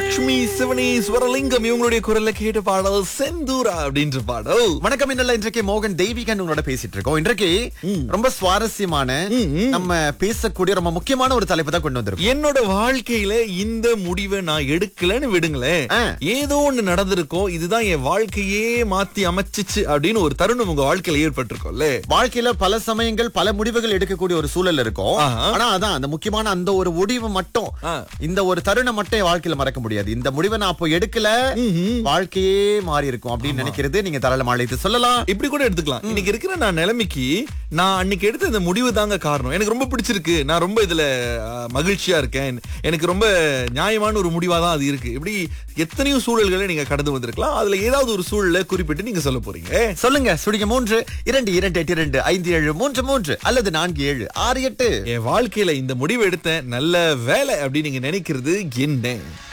லக்ஷ்மி சிவனி ஸ்வரலிங்கம் இவங்களுடைய குரல்ல கேட்ட பாடல் செந்தூரா அப்படின்ற பாடல் வணக்கம் இன்னல இன்றைக்கு மோகன் தெய்வீகன் உங்களோட பேசிட்டு இருக்கோம் இன்றைக்கு ரொம்ப சுவாரஸ்யமான நம்ம பேசக்கூடிய ரொம்ப முக்கியமான ஒரு தலைப்பு தான் கொண்டு வந்திருக்கோம் என்னோட வாழ்க்கையில இந்த முடிவை நான் எடுக்கலன்னு விடுங்களேன் ஆ. ஏதோ ஒண்ணு நடந்திருக்கும் இதுதான் என் வாழ்க்கையே மாத்தி அமைச்சிச்சு அப்படின்னு ஒரு தருணம் உங்க வாழ்க்கையில ஏற்பட்டிருக்கும்ல வாழ்க்கையில பல சமயங்கள் பல முடிவுகள் எடுக்கக்கூடிய ஒரு சூழல் இருக்கும் ஆஹா. ஆனா அதான் அந்த முக்கியமான அந்த ஒரு முடிவு மட்டும் ஆ. இந்த ஒரு தருணம் மட்டும் என் வாழ்க்கையில மறக்க முடியாது இந்த முடிவை நான் அப்போ எடுக்கல வாழ்க்கையே மாறி இருக்கும் அப்படின்னு நினைக்கிறது நீங்க தாராளமா அழைத்து சொல்லலாம் இப்படி கூட எடுத்துக்கலாம் இன்னைக்கு இருக்கிற நான் நிலைமைக்கு நான் அன்னைக்கு எடுத்த இந்த முடிவு தாங்க காரணம் எனக்கு ரொம்ப பிடிச்சிருக்கு நான் ரொம்ப இதுல அஹ், மகிழ்ச்சியா இருக்கேன் எனக்கு ரொம்ப நியாயமான ஒரு முடிவா தான் அது இருக்கு இப்படி எத்தனையோ சூழல்களை நீங்க கடந்து வந்திருக்கலாம் அதுல ஏதாவது ஒரு சூழலை குறிப்பிட்டு நீங்க சொல்ல போறீங்க சொல்லுங்க சுடிங்க மூன்று இரண்டு இரண்டு எட்டு இரண்டு ஐந்து ஏழு மூன்று மூன்று அல்லது நான்கு ஏழு ஆறு எட்டு என் வாழ்க்கையில இந்த முடிவு எடுத்தேன் நல்ல வேலை அப்படின்னு நீங்க நினைக்கிறது என்ன